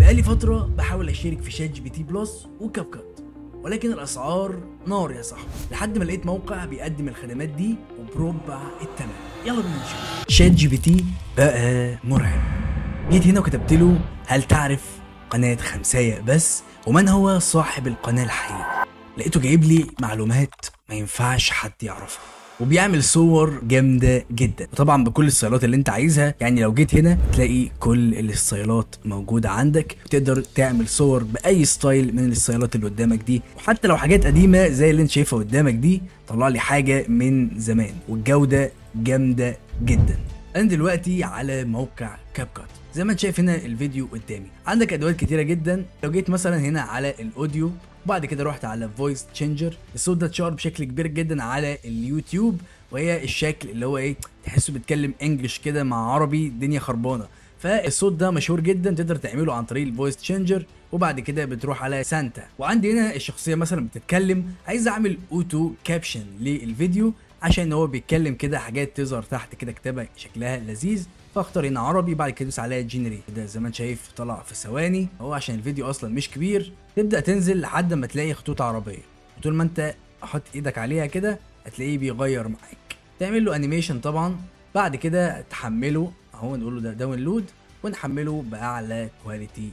بقالي فترة بحاول اشترك في شات جي بي تي بلس وكاب كات ولكن الاسعار نار يا صاحبي لحد ما لقيت موقع بيقدم الخدمات دي وبربع الثمن يلا بينا نشوف شات جي بي تي بقى مرعب جيت هنا وكتبت له هل تعرف قناة خمساية بس ومن هو صاحب القناة الحقيقي لقيته جايب لي معلومات ما ينفعش حد يعرفها وبيعمل صور جامدة جدا وطبعا بكل الستايلات اللي انت عايزها يعني لو جيت هنا تلاقي كل الستايلات موجودة عندك تقدر تعمل صور بأي ستايل من الستايلات اللي قدامك دي وحتى لو حاجات قديمة زي اللي انت شايفها قدامك دي طلع لي حاجة من زمان والجودة جامدة جدا انا دلوقتي على موقع كاب كات زي ما انت شايف هنا الفيديو قدامي عندك ادوات كتيره جدا لو جيت مثلا هنا على الاوديو وبعد كده رحت على فويس تشينجر الصوت ده اتشهر بشكل كبير جدا على اليوتيوب وهي الشكل اللي هو ايه تحسه بيتكلم انجلش كده مع عربي الدنيا خربانه فالصوت ده مشهور جدا تقدر تعمله عن طريق الفويس تشينجر وبعد كده بتروح على سانتا وعندي هنا الشخصيه مثلا بتتكلم عايز اعمل اوتو كابشن للفيديو عشان هو بيتكلم كده حاجات تظهر تحت كده كتابه شكلها لذيذ فاختار هنا عربي بعد كده ادوس على جينيريت ده زي ما انت شايف طلع في ثواني هو عشان الفيديو اصلا مش كبير تبدا تنزل لحد ما تلاقي خطوط عربيه وطول ما انت حط ايدك عليها كده هتلاقيه بيغير معاك تعمل له انيميشن طبعا بعد كده تحمله اهو نقول له ده داونلود ونحمله باعلى كواليتي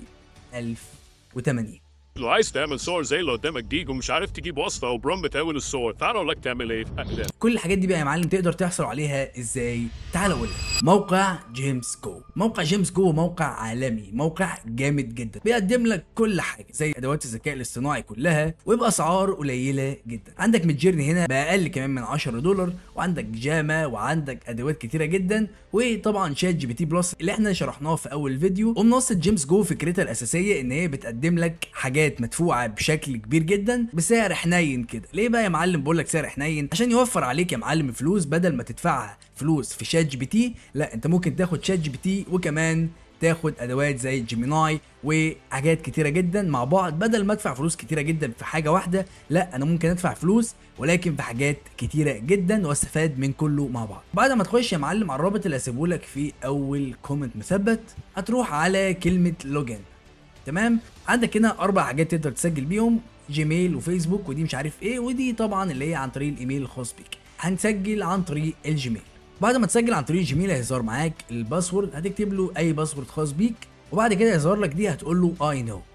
1080 لو عايز تعمل صور زي اللي قدامك دي ومش عارف تجيب وصفه وبروم بتاول الصور تعال اقول لك تعمل ايه أهداف. كل الحاجات دي بقى يا معلم تقدر تحصل عليها ازاي تعال اقول لك موقع جيمس جو موقع جيمس جو موقع عالمي موقع جامد جدا بيقدم لك كل حاجه زي ادوات الذكاء الاصطناعي كلها وباسعار قليله جدا عندك ميدجيرني هنا باقل كمان من 10 دولار وعندك جاما وعندك ادوات كتيره جدا وطبعا شات جي بي تي بلس اللي احنا شرحناه في اول فيديو ومنصه جيمس جو فكرتها الاساسيه ان هي بتقدم لك حاجات مدفوعه بشكل كبير جدا بسعر حنين كده ليه بقى يا معلم بقول لك سعر حنين عشان يوفر عليك يا معلم فلوس بدل ما تدفعها فلوس في شات جي بي تي لا انت ممكن تاخد شات جي بي تي وكمان تاخد ادوات زي جيميناي وحاجات كتيره جدا مع بعض بدل ما ادفع فلوس كتيره جدا في حاجه واحده لا انا ممكن ادفع فلوس ولكن في حاجات كتيره جدا واستفاد من كله مع بعض بعد ما تخش يا معلم على الرابط اللي هسيبه لك في اول كومنت مثبت هتروح على كلمه لوجن تمام عندك هنا اربع حاجات تقدر تسجل بيهم جيميل وفيسبوك ودي مش عارف ايه ودي طبعا اللي هي عن طريق الايميل الخاص بيك هنسجل عن طريق الجيميل بعد ما تسجل عن طريق الجيميل هيظهر معاك الباسورد هتكتب له اي باسورد خاص بيك وبعد كده هيظهر لك دي هتقول له اي نو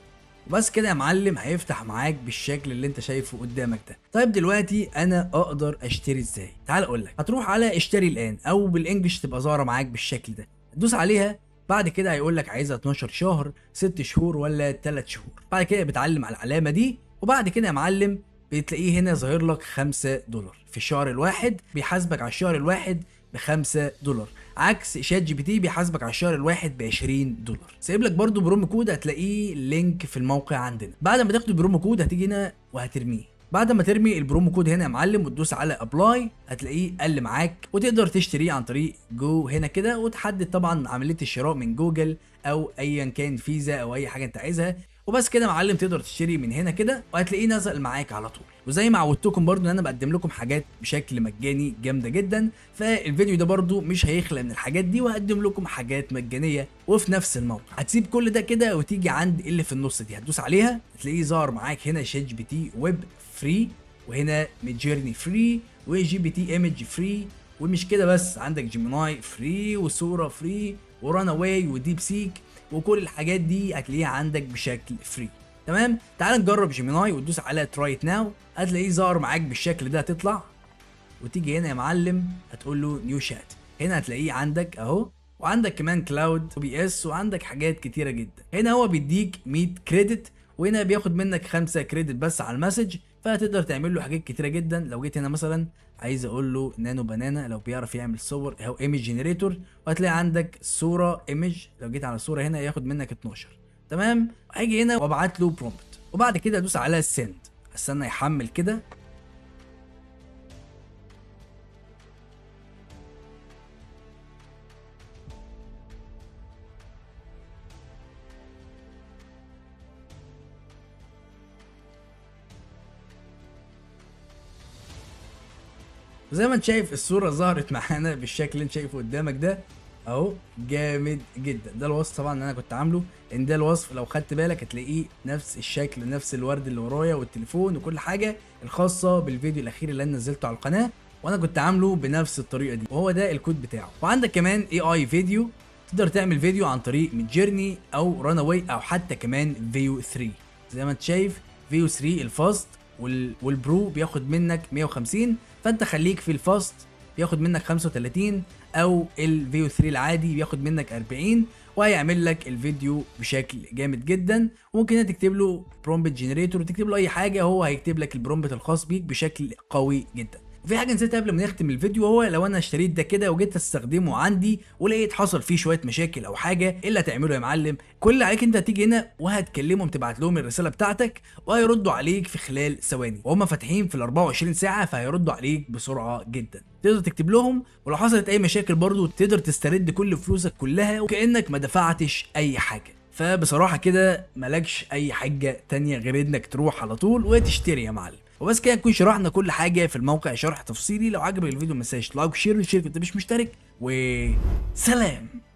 وبس كده يا معلم هيفتح معاك بالشكل اللي انت شايفه قدامك ده طيب دلوقتي انا اقدر اشتري ازاي تعال اقول لك هتروح على اشتري الان او بالانجلش تبقى ظاهره معاك بالشكل ده تدوس عليها بعد كده هيقول لك عايزها 12 شهر 6 شهور ولا 3 شهور بعد كده بتعلم على العلامه دي وبعد كده يا معلم بتلاقيه هنا ظاهر لك 5 دولار في الشهر الواحد بيحاسبك على الشهر الواحد ب 5 دولار عكس شات جي بي تي بيحاسبك على الشهر الواحد ب 20 دولار سايب لك برده برومو كود هتلاقيه لينك في الموقع عندنا بعد ما تاخد البرومو كود هتيجي هنا وهترميه بعد ما ترمي البرومو كود هنا يا معلم وتدوس على ابلاي هتلاقيه قل معاك وتقدر تشتريه عن طريق جو هنا كده وتحدد طبعا عمليه الشراء من جوجل او ايا كان فيزا او اي حاجه انت عايزها وبس كده يا معلم تقدر تشتري من هنا كده وهتلاقيه نزل معاك على طول وزي ما عودتكم برضو ان انا بقدم لكم حاجات بشكل مجاني جامده جدا فالفيديو ده برضو مش هيخلى من الحاجات دي وهقدم لكم حاجات مجانيه وفي نفس الموقع هتسيب كل ده كده وتيجي عند اللي في النص دي هتدوس عليها هتلاقيه ظهر معاك هنا شات جي بي تي ويب فري وهنا ميدجيرني فري وجي بي تي ايمج فري ومش كده بس عندك جيميناي فري وصوره فري ورانا واي وديب سيك وكل الحاجات دي هتلاقيها عندك بشكل فري تمام تعال نجرب جيميناي وتدوس على تراي ناو هتلاقيه ظهر معاك بالشكل ده هتطلع وتيجي هنا يا معلم هتقول له نيو شات هنا هتلاقيه عندك اهو وعندك كمان كلاود بي اس وعندك حاجات كتيره جدا هنا هو بيديك 100 كريدت وهنا بياخد منك 5 كريدت بس على المسج فهتقدر تعمل له حاجات كتيره جدا لو جيت هنا مثلا عايز اقول له نانو بنانا لو بيعرف يعمل صور او ايمج جنريتور وهتلاقي عندك صوره ايمج لو جيت على الصوره هنا ياخد منك 12 تمام هاجي هنا وابعت له برومبت وبعد كده ادوس على سند استنى يحمل كده وزي ما انت شايف الصوره ظهرت معانا بالشكل اللي انت شايفه قدامك ده اهو جامد جدا ده الوصف طبعا اللي انا كنت عامله لان ده الوصف لو خدت بالك هتلاقيه نفس الشكل نفس الورد اللي ورايا والتليفون وكل حاجه الخاصه بالفيديو الاخير اللي انا نزلته على القناه وانا كنت عامله بنفس الطريقه دي وهو ده الكود بتاعه وعندك كمان اي اي فيديو تقدر تعمل فيديو عن طريق من جيرني او راناواي او حتى كمان فيو 3 زي ما انت شايف فيو 3 الفاست وال... والبرو بياخد منك 150 فانت خليك في الفاست بياخد منك 35 او الفيو 3 العادي بياخد منك 40 وهيعمل لك الفيديو بشكل جامد جدا وممكن انت تكتب له برومبت جنريتور وتكتب له اي حاجه هو هيكتب لك البرومبت الخاص بيك بشكل قوي جدا وفي حاجه نسيتها قبل ما نختم الفيديو وهو لو انا اشتريت ده كده وجيت استخدمه عندي ولقيت حصل فيه شويه مشاكل او حاجه ايه اللي هتعمله يا معلم كل اللي عليك انت هتيجي هنا وهتكلمهم تبعت لهم الرساله بتاعتك وهيردوا عليك في خلال ثواني وهم فاتحين في ال 24 ساعه فهيردوا عليك بسرعه جدا تقدر تكتب لهم ولو حصلت اي مشاكل برضو تقدر تسترد كل فلوسك كلها وكانك ما دفعتش اي حاجه فبصراحه كده مالكش اي حاجه تانية غير انك تروح على طول وتشتري يا معلم وبس كده نكون شرحنا كل حاجه في الموقع شرح تفصيلي لو عجبك الفيديو ما تنساش لايك وشير وشير كنت مش مشترك وسلام